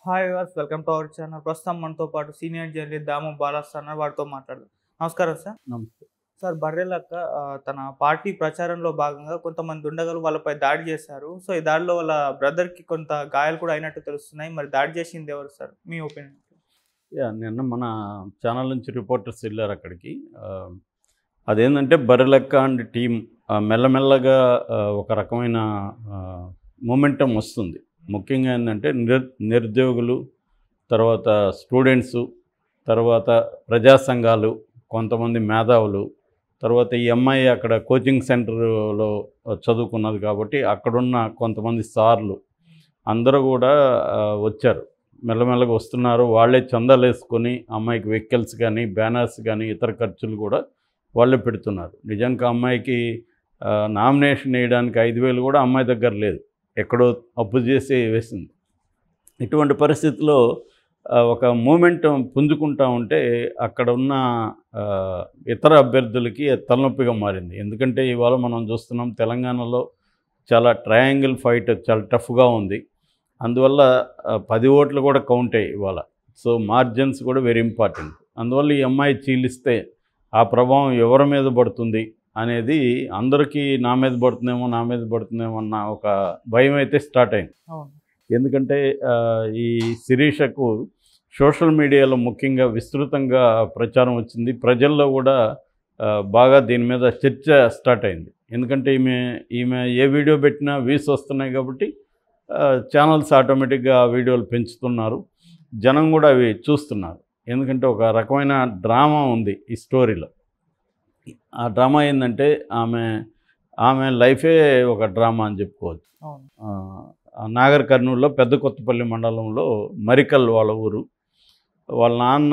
hi viewers welcome to our channel ప్రస్తుతం మనతో పాటు సీనియర్ జర్నలిస్ట్ దాము బాలాస్ అన్నారు వారితో మాట్లాడదాం నమస్కారం సార్ నమస్తే సార్ బర్రెలక్క ఆ, తన పార్టీ ప్రచారంలో భాగంగా కొంతమంది దుండగలు వాళ్ళపై దాడి చేశారు సో ఈ దాడిలో వాళ్ళ బ్రదర్కి కొంత గాయాలు కూడా అయినట్టు తెలుస్తున్నాయి మరి దాడి చేసింది ఎవరు సార్ మీ ఒపీనియన్ యా నిన్న మన ఛానల్ నుంచి రిపోర్టర్స్ వెళ్ళారు అక్కడికి ఆ, అదేంటంటే బర్రెలెక్క అండ్ టీం ఆ, మెల్లమెల్లగా ఆ, ఒక రకమైన మూమెంటం వస్తుంది ముఖ్యంగా ఏంటంటే నిర్ నిరుద్యోగులు తర్వాత స్టూడెంట్సు తర్వాత ప్రజా సంఘాలు కొంతమంది మేధావులు తర్వాత ఈ అమ్మాయి అక్కడ కోచింగ్ సెంటర్లో చదువుకున్నది కాబట్టి అక్కడున్న కొంతమంది సార్లు అందరూ కూడా ఆ, వచ్చారు మెల్లమెల్లగా వస్తున్నారు వాళ్ళే చందాలు వేసుకొని అమ్మాయికి వెహికల్స్ కానీ బ్యానర్స్ కానీ ఇతర ఖర్చులు కూడా వాళ్ళే పెడుతున్నారు నిజానికి ఆ అమ్మాయికి ఆ, నామినేషన్ వేయడానికి ఐదు వేలు కూడా అమ్మాయి దగ్గర లేదు ఎక్కడో అప్పు చేసి వేసింది ఇటువంటి పరిస్థితిలో ఆ, ఒక మూమెంట్ పుంజుకుంటా ఉంటే అక్కడ ఉన్న ఆ, ఇతర అభ్యర్థులకి అది తలనొప్పిగా మారింది ఎందుకంటే ఇవాళ మనం చూస్తున్నాం తెలంగాణలో చాలా ట్రయాంగిల్ ఫైట్ చాలా టఫ్గా ఉంది అందువల్ల ఆ, పది ఓట్లు కూడా కౌంట్ అయ్యాయి ఇవాళ సో మార్జిన్స్ కూడా వెరీ ఇంపార్టెంట్ అందువల్ల ఈ అమ్మాయి చీలిస్తే ఆ ప్రభావం ఎవరి మీద పడుతుంది అనేది అందరికీ నా మీద పడుతుందేమో నా మీద పడుతుందేమో అన్న ఒక భయం అయితే స్టార్ట్ అయింది అవును ఎందుకంటే ఆ, ఈ శిరీషకు సోషల్ మీడియాలో ముఖ్యంగా విస్తృతంగా ప్రచారం వచ్చింది ప్రజల్లో కూడా ఆ, బాగా దీని మీద చర్చ స్టార్ట్ అయింది ఎందుకంటే ఈమె ఈమె ఏ వీడియో పెట్టినా వ్యూస్ వస్తున్నాయి కాబట్టి ఛానల్స్ ఆటోమేటిక్గా ఆ వీడియోలు పెంచుతున్నారు జనం కూడా అవి చూస్తున్నారు ఎందుకంటే ఒక రకమైన డ్రామా ఉంది ఈ స్టోరీలో ఆ డ్రామా ఏంటంటే ఆమె ఆమె లైఫే ఒక డ్రామా అని చెప్పుకోవచ్చు అవును ఆ, నాగర్ కర్నూలులో పెద్ద కొత్తపల్లి మండలంలో మరికల్ వాళ్ళ ఊరు వాళ్ళ నాన్న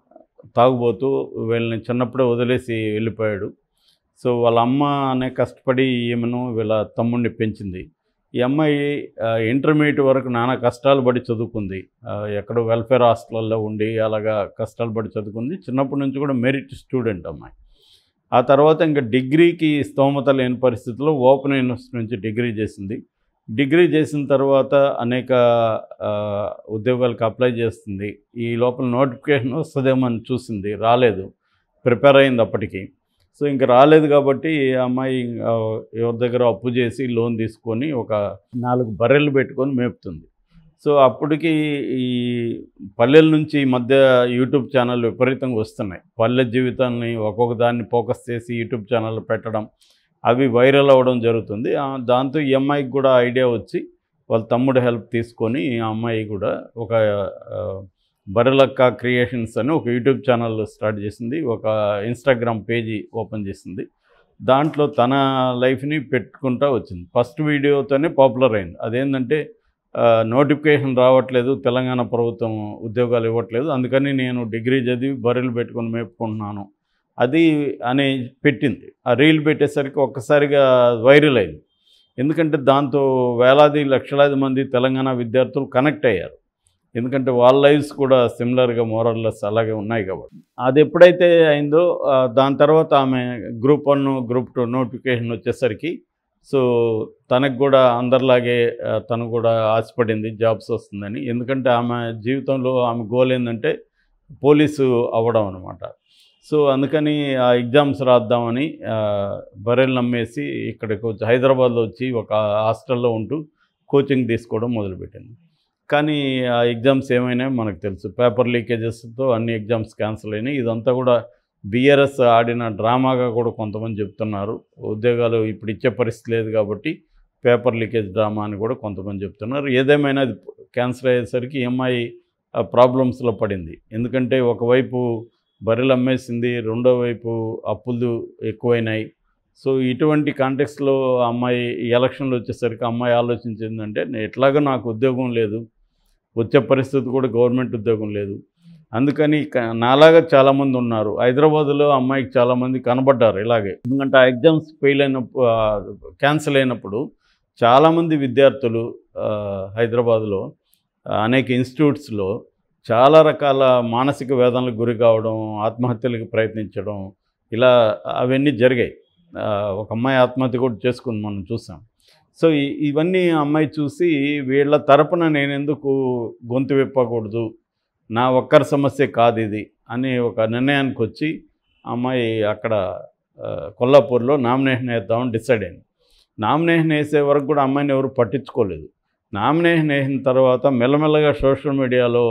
తాగుబోతూ వీళ్ళని చిన్నప్పుడే వదిలేసి వెళ్ళిపోయాడు సో వాళ్ళ అమ్మ అనే కష్టపడి ఈమెను వీళ్ళ తమ్ముడిని పెంచింది ఈ అమ్మాయి ఆ, ఇంటర్మీడియట్ వరకు నానా కష్టాలు పడి చదువుకుంది ఆ, ఎక్కడో వెల్ఫేర్ హాస్టల్లో ఉండి అలాగా కష్టాలు పడి చదువుకుంది చిన్నప్పటి నుంచి కూడా మెరిట్ స్టూడెంట్ అమ్మాయి ఆ తర్వాత ఇంకా డిగ్రీకి స్తోమత లేని పరిస్థితుల్లో ఓపెన్ యూనివర్సిటీ నుంచి డిగ్రీ చేసింది డిగ్రీ చేసిన తర్వాత అనేక ఆ, ఉద్యోగాలకు అప్లై చేస్తుంది ఈ లోపల నోటిఫికేషన్ వస్తుందేమో అని చూసింది రాలేదు ప్రిపేర్ అయింది అప్పటికి సో ఇంకా రాలేదు కాబట్టి ఈ అమ్మాయి ఆ, ఎవరి దగ్గర అప్పు చేసి లోన్ తీసుకొని ఒక నాలుగు బర్రెలు పెట్టుకొని మేపుతుంది సో అప్పటికి ఈ పల్లెల నుంచి ఈ మధ్య యూట్యూబ్ ఛానల్ విపరీతంగా వస్తున్నాయి పల్లె జీవితాన్ని ఒక్కొక్క దాన్ని ఫోకస్ చేసి యూట్యూబ్ ఛానల్ పెట్టడం అవి వైరల్ అవ్వడం జరుగుతుంది ఆ, దాంతో ఈ అమ్మాయికి కూడా ఐడియా వచ్చి వాళ్ళ తమ్ముడు హెల్ప్ తీసుకొని ఆ అమ్మాయి కూడా ఒక ఆ, బర్రెలక్క క్రియేషన్స్ అని ఒక యూట్యూబ్ ఛానల్ స్టార్ట్ చేసింది ఒక ఇన్స్టాగ్రామ్ పేజీ ఓపెన్ చేసింది దాంట్లో తన లైఫ్ని పెట్టుకుంటా వచ్చింది ఫస్ట్ వీడియోతోనే పాపులర్ అయింది అదేంటంటే నోటిఫికేషన్ రావట్లేదు తెలంగాణ ప్రభుత్వం ఉద్యోగాలు ఇవ్వట్లేదు అందుకని నేను డిగ్రీ చదివి బర్రెలు పెట్టుకొని మేపుకుంటున్నాను అది అని పెట్టింది ఆ రీల్ పెట్టేసరికి ఒక్కసారిగా వైరల్ అయింది ఎందుకంటే దాంతో వేలాది లక్షలాది మంది తెలంగాణ విద్యార్థులు కనెక్ట్ అయ్యారు ఎందుకంటే వాళ్ళ లైఫ్స్ కూడా సిమిలర్గా మోరల్లెస్ అలాగే ఉన్నాయి కాబట్టి అది ఎప్పుడైతే అయిందో ఆ, దాని తర్వాత ఆమె group one group two notification వచ్చేసరికి సో తనకు కూడా అందరిలాగే ఆ, తను కూడా ఆశపడింది జాబ్స్ వస్తుందని ఎందుకంటే ఆమె జీవితంలో ఆమె గోల్ ఏంటంటే పోలీసు అవ్వడం అనమాట సో అందుకని ఆ ఎగ్జామ్స్ రాద్దామని ఆ, బర్రెలు నమ్మేసి ఇక్కడికి వచ్చి హైదరాబాద్లో వచ్చి ఒక హాస్టల్లో ఉంటూ కోచింగ్ తీసుకోవడం మొదలుపెట్టింది కానీ ఆ ఎగ్జామ్స్ ఏమైనాయో మనకు తెలుసు పేపర్ లీకేజెస్తో అన్ని ఎగ్జామ్స్ క్యాన్సిల్ అయినాయి ఇదంతా కూడా బీఆర్ఎస్ ఆడిన డ్రామాగా కూడా కొంతమంది చెప్తున్నారు ఉద్యోగాలు ఇప్పుడు ఇచ్చే పరిస్థితి లేదు కాబట్టి పేపర్ లీకేజ్ డ్రామా అని కూడా కొంతమంది చెప్తున్నారు ఏదేమైనా అది క్యాన్సిల్ అయ్యేసరికి ఎంఐ ప్రాబ్లమ్స్లో పడింది ఎందుకంటే ఒకవైపు బర్రెలు అమ్మేసింది రెండో వైపు అప్పులు ఎక్కువైనాయి సో ఇటువంటి కాంటెక్స్లో అమ్మాయి ఈ ఎలక్షన్లు వచ్చేసరికి అమ్మాయి ఆలోచించిందంటే "నే- ఎట్లాగో నాకు ఉద్యోగం లేదు వచ్చే పరిస్థితి కూడా గవర్నమెంట్ ఉద్యోగం లేదు అందుకని క- నాలాగా చాలామంది ఉన్నారు హైదరాబాద్లో అమ్మాయికి చాలామంది కనబడ్డారు ఇలాగే ఎందుకంటే ఆ ఎగ్జామ్స్ ఫెయిల్ అయినప్పుడు క్యాన్సిల్ అయినప్పుడు చాలామంది విద్యార్థులు ఆ, హైదరాబాద్లో ఆ, అనేక ఇన్స్టిట్యూట్స్లో చాలా రకాల మానసిక వేదనలకు గురి కావడం ఆత్మహత్యలకు ప్రయత్నించడం ఇలా అవన్నీ జరిగాయి ఆ, ఒక అమ్మాయి ఆత్మహత్య కూడా చేసుకుంది మనం చూసాం సో ఈ- ఇవన్నీ ఆ అమ్మాయి చూసి వీళ్ళ తరపున నేను ఎందుకు గొంతు విప్పకూడదు నా ఒక్కరి సమస్య కాదు ఇది అని ఒక నిర్ణయానికి వచ్చి ఆ అమ్మాయి అక్కడ ఆ, కొల్లాపూర్లో నామినేషన్ వేద్దామని డిసైడ్ అయింది నామినేషన్ వేసే వరకు కూడా అమ్మాయిని ఎవరు పట్టించుకోలేదు నామినేషన్ వేసిన తర్వాత మెల్లమెల్లగా సోషల్ మీడియాలో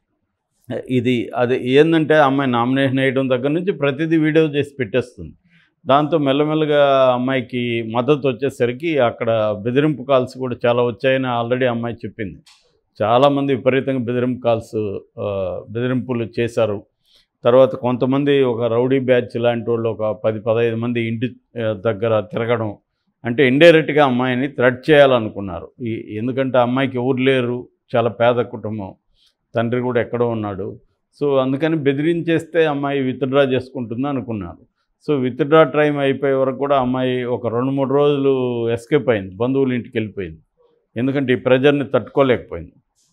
ఇది అది ఏంటంటే అమ్మాయి నామినేషన్ వేయడం దగ్గర నుంచి ప్రతిదీ వీడియో చేసి పెట్టేస్తుంది దాంతో మెల్లమెల్లగా అమ్మాయికి మద్దతు వచ్చేసరికి అక్కడ బెదిరింపు కాల్స్ కూడా చాలా వచ్చాయని ఆల్రెడీ అమ్మాయి చెప్పింది చాలామంది విపరీతంగా బెదిరింపు కాల్స్ ఆ, బెదిరింపులు చేశారు తర్వాత కొంతమంది ఒక రౌడీ బ్యాచ్ లాంటి వాళ్ళు ఒక పది పదహైదు మంది ఇంటి ఆ, దగ్గర తిరగడం అంటే ఇండైరెక్ట్గా అమ్మాయిని థ్రెడ్ చేయాలనుకున్నారు ఈ ఎందుకంటే అమ్మాయికి ఎవరు లేరు చాలా పేద కుటుంబం తండ్రి కూడా ఎక్కడో ఉన్నాడు సో అందుకని బెదిరించేస్తే అమ్మాయి విత్డ్రా చేసుకుంటుంది అనుకున్నారు సో విత్డ్రా టైం అయిపోయే వరకు కూడా అమ్మాయి ఒక రెండు మూడు రోజులు ఎస్కేప్ అయింది బంధువుల ఇంటికి వెళ్ళిపోయింది ఎందుకంటే ఈ ప్రెజర్ని తట్టుకోలేకపోయింది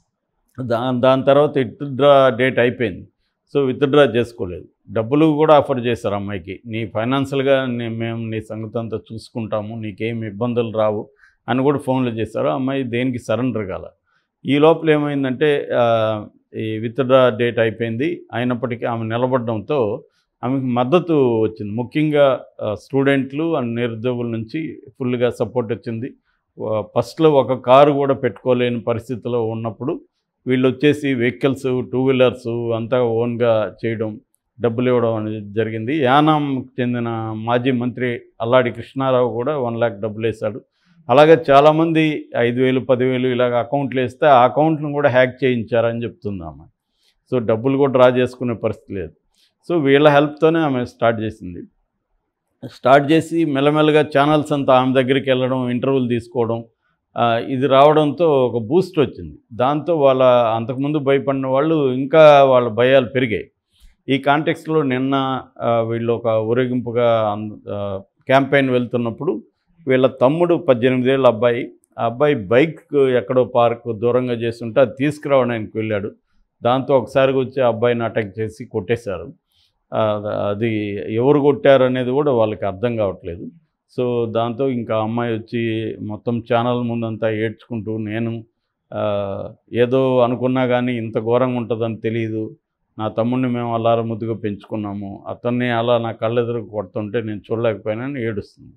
దాని దాని తర్వాత విత్డ్రా డేట్ అయిపోయింది సో విత్డ్రా చేసుకోలేదు డబ్బులు కూడా ఆఫర్ చేశారు అమ్మాయికి నీ ఫైనాన్షియల్గా నీ మేము నీ సంగతి అంతా చూసుకుంటాము నీకేం ఇబ్బందులు రావు అని కూడా ఫోన్లు చేశారు అమ్మాయి దేనికి సరెండర్ కాల ఈ లోపల ఏమైందంటే ఆ, ఈ విత్డ్రా డేట్ అయిపోయింది అయినప్పటికీ ఆమె నిలబడడంతో ఆమెకు మద్దతు వచ్చింది ముఖ్యంగా ఆ, స్టూడెంట్లు అండ్ నిరుద్యోగుల నుంచి ఫుల్గా సపోర్ట్ వచ్చింది ఆ, ఫస్ట్లో ఒక కారు కూడా పెట్టుకోలేని పరిస్థితిలో ఉన్నప్పుడు వీళ్ళు వచ్చేసి వెహికల్స్ టూ వీలర్స్ అంతా ఓన్గా చేయడం డబ్బులు ఇవ్వడం అనేది జరిగింది యానాంకి చెందిన మాజీ మంత్రి అల్లాడి కృష్ణారావు కూడా వన్ ల్యాక్ డబ్బులు వేశాడు అలాగే చాలామంది ఐదు వేలు పదివేలు ఇలాగ అకౌంట్లు వేస్తే ఆ అకౌంట్ను కూడా హ్యాక్ చేయించారని చెప్తుంది ఆమె సో డబ్బులు కూడా డ్రా చేసుకునే పరిస్థితి లేదు సో వీళ్ళ హెల్ప్తోనే ఆమె స్టార్ట్ చేసింది స్టార్ట్ చేసి మెల్లమెల్లగా ఛానల్స్ అంతా ఆమె దగ్గరికి వెళ్ళడం ఇంటర్వ్యూలు తీసుకోవడం ఆ, ఇది రావడంతో ఒక బూస్ట్ వచ్చింది దాంతో వాళ్ళ అంతకుముందు భయపడిన వాళ్ళు ఇంకా వాళ్ళ భయాలు పెరిగాయి ఈ కాంటెక్స్లో నిన్న ఆ, వీళ్ళు ఒక ఊరేగింపుగా క్యాంపెయిన్ వెళ్తున్నప్పుడు వీళ్ళ తమ్ముడు పద్దెనిమిదేళ్ళ అబ్బాయి ఆ అబ్బాయి బైక్ ఎక్కడో పార్క్ దూరంగా చేస్తుంటే అది తీసుకురావడానికి వెళ్ళాడు దాంతో ఒకసారి వచ్చి ఆ అబ్బాయిని అటాక్ చేసి కొట్టేశారు ఆ, అది ఎవరు కొట్టారు అనేది కూడా వాళ్ళకి అర్థం కావట్లేదు సో దాంతో ఇంకా అమ్మాయి వచ్చి మొత్తం ఛానల్ ముందంతా ఏడ్చుకుంటూ నేను ఆ, ఏదో అనుకున్నా కానీ ఇంత ఘోరంగా ఉంటుందని తెలియదు నా తమ్ముడిని మేము అల్లార ముద్దుగా పెంచుకున్నాము అతన్ని అలా నా కళ్ళెదురు కొడుతుంటే నేను చూడలేకపోయినాను ఏడుస్తుంది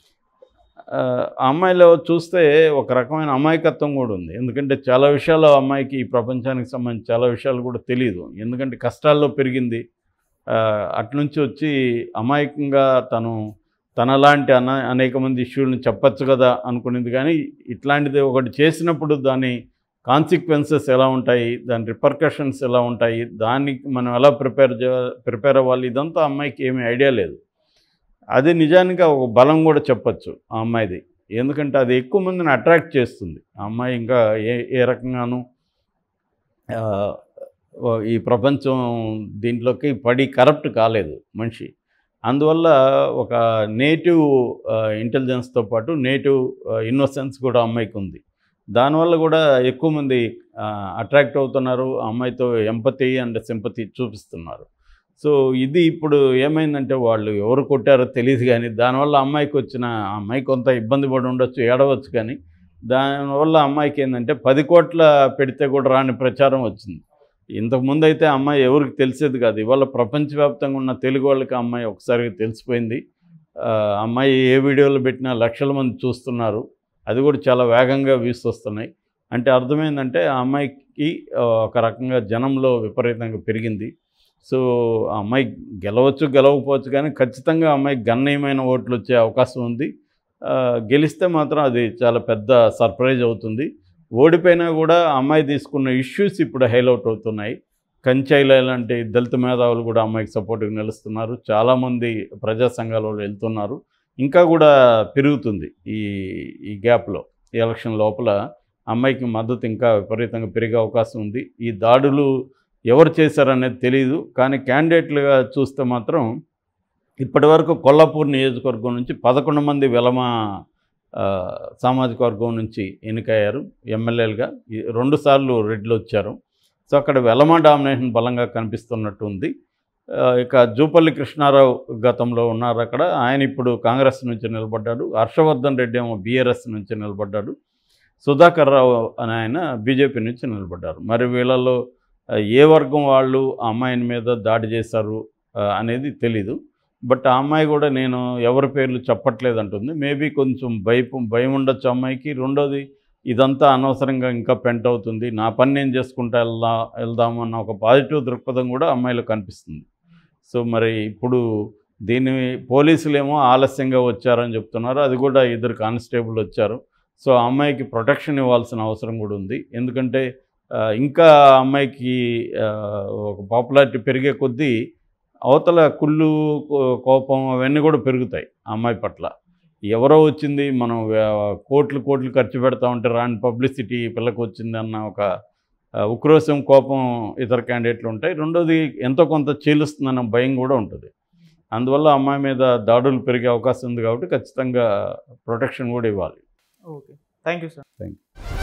ఆ ఆ అమ్మాయిలో చూస్తే ఒక రకమైన అమాయకత్వం కూడా ఉంది ఎందుకంటే చాలా విషయాలు ఆ అమ్మాయికి ఈ ప్రపంచానికి సంబంధించి చాలా విషయాలు కూడా తెలియదు ఎందుకంటే కష్టాల్లో పెరిగింది ఆ, అట్నుంచి వచ్చి అమాయకంగా తను తనలాంటి అన అనేక మంది ఇష్యూలను చెప్పచ్చు కదా అనుకునేది కానీ ఇట్లాంటిది ఒకటి చేసినప్పుడు దాని కాన్సిక్వెన్సెస్ ఎలా ఉంటాయి దాని రిపర్కషన్స్ ఎలా ఉంటాయి దానికి మనం ఎలా ప్రిపేర్ చే ప్రిపేర్ అవ్వాలి ఇదంతా అమ్మాయికి ఏమీ ఐడియా లేదు అది నిజానికి ఒక బలం కూడా చెప్పచ్చు ఆ అమ్మాయిది ఎందుకంటే అది ఎక్కువ మందిని అట్రాక్ట్ చేస్తుంది ఆ అమ్మాయి ఇంకా ఏ ఏ రకంగానూ ఆ, ఓ- ఈ ప్రపంచం దీంట్లోకి పడి కరప్ట్ కాలేదు మనిషి అందువల్ల ఒక నేటివ్ ఇంటెలిజెన్స్తో పాటు నేటివ్ ఇన్నోసెన్స్ కూడా అమ్మాయికి ఉంది దానివల్ల కూడా ఎక్కువ మంది అట్రాక్ట్ అవుతున్నారు ఆ అమ్మాయితో ఎంపతి అండ్ సింపతి చూపిస్తున్నారు సో ఇది ఇప్పుడు ఏమైందంటే వాళ్ళు ఎవరు కొట్టారో తెలియదు కానీ దానివల్ల అమ్మాయికి వచ్చిన ఆ అమ్మాయి కొంత ఇబ్బంది పడి ఉండొచ్చు ఏడవచ్చు కానీ దానివల్ల అమ్మాయికి ఏంటంటే పది కోట్ల పెడితే కూడా రాని ప్రచారం వచ్చింది ఇంతకుముందు అయితే అమ్మాయి ఎవరికి తెలిసేది కాదు ఇవాళ ప్రపంచవ్యాప్తంగా ఉన్న తెలుగు వాళ్ళకి ఆ అమ్మాయి ఒకసారి తెలిసిపోయింది ఆ, అమ్మాయి ఏ వీడియోలు పెట్టినా లక్షల మంది చూస్తున్నారు అది కూడా చాలా వేగంగా వ్యూస్ వస్తున్నాయి అంటే అర్థమైందంటే ఆ అమ్మాయికి ఆ, ఒక రకంగా జనంలో విపరీతంగా పెరిగింది సో ఆ అమ్మాయి గెలవచ్చు గెలవకపోవచ్చు కానీ ఖచ్చితంగా ఆ అమ్మాయికి గణనీయమైన ఓట్లు వచ్చే అవకాశం ఉంది ఆ, గెలిస్తే మాత్రం అది చాలా పెద్ద సర్ప్రైజ్ అవుతుంది ఓడిపోయినా కూడా ఆ అమ్మాయి తీసుకున్న ఇష్యూస్ ఇప్పుడు హైలైట్ అవుతున్నాయి కంచైల లాంటి దళిత మేధావులు కూడా అమ్మాయికి సపోర్ట్గా నిలుస్తున్నారు చాలామంది ప్రజా సంఘాల వాళ్ళు వెళ్తున్నారు ఇంకా కూడా పెరుగుతుంది ఈ ఈ గ్యాప్లో ఈ ఎలక్షన్ లోపల అమ్మాయికి మద్దతు ఇంకా విపరీతంగా పెరిగే అవకాశం ఉంది ఈ దాడులు ఎవరు చేశారనేది తెలియదు కానీ క్యాండిడేట్లుగా చూస్తే మాత్రం ఇప్పటివరకు కొల్లాపూర్ నియోజకవర్గం నుంచి పదకొండు మంది వెలమ ఆ, సామాజిక వర్గం నుంచి ఎన్నికయ్యారు ఎమ్మెల్యేలుగా రెండు సార్లు రెడ్లు వచ్చారు సో అక్కడ వెలమ డామినేషన్ బలంగా కనిపిస్తున్నట్టు ఉంది ఆ, ఇక జూపల్లి కృష్ణారావు గతంలో ఉన్నారు అక్కడ ఆయన ఇప్పుడు కాంగ్రెస్ నుంచి నిలబడ్డాడు హర్షవర్ధన్ రెడ్డి ఏమో బీఆర్ఎస్ నుంచి నిలబడ్డాడు సుధాకర్ రావు అని ఆయన బీజేపీ నుంచి నిలబడ్డారు మరి వీళ్ళలో ఆ, ఏ వర్గం వాళ్ళు ఆ అమ్మాయిని మీద దాడి చేశారు ఆ, అనేది తెలీదు బట్ ఆ అమ్మాయి కూడా నేను ఎవరి పేర్లు చెప్పట్లేదు అంటుంది మేబీ కొంచెం భయం భయం ఉండొచ్చు అమ్మాయికి రెండోది ఇదంతా అనవసరంగా ఇంకా పెంట్ అవుతుంది నా పని నేను చేసుకుంటా వెళ్దా వెళ్దాము అన్న ఒక పాజిటివ్ దృక్పథం కూడా అమ్మాయిలో కనిపిస్తుంది సో మరి ఇప్పుడు దీన్ని పోలీసులేమో ఆలస్యంగా వచ్చారని చెప్తున్నారు అది కూడా ఇద్దరు కానిస్టేబుల్ వచ్చారు సో ఆ అమ్మాయికి ప్రొటెక్షన్ ఇవ్వాల్సిన అవసరం కూడా ఉంది ఎందుకంటే ఆ, ఇంకా ఆ అమ్మాయికి ఆ, ఒక పాపులారిటీ పెరిగే కొద్దీ అవతల కుళ్ళు కో- కోపం అవన్నీ కూడా పెరుగుతాయి ఆ అమ్మాయి పట్ల ఎవరో వచ్చింది మనం వే- కోట్లు కోట్లు ఖర్చు పెడతా ఉంటే రాని పబ్లిసిటీ పిల్లకి వచ్చింది అన్న ఒక ఆ, ఉక్రోషం కోపం ఇతర క్యాండిడేట్లు ఉంటాయి రెండోది ఎంతో కొంత చీలుస్తుందన్న భయం కూడా ఉంటుంది అందువల్ల అమ్మాయి మీద దాడులు పెరిగే అవకాశం ఉంది కాబట్టి ఖచ్చితంగా ప్రొటెక్షన్ కూడా ఇవ్వాలి okay thank you sir thank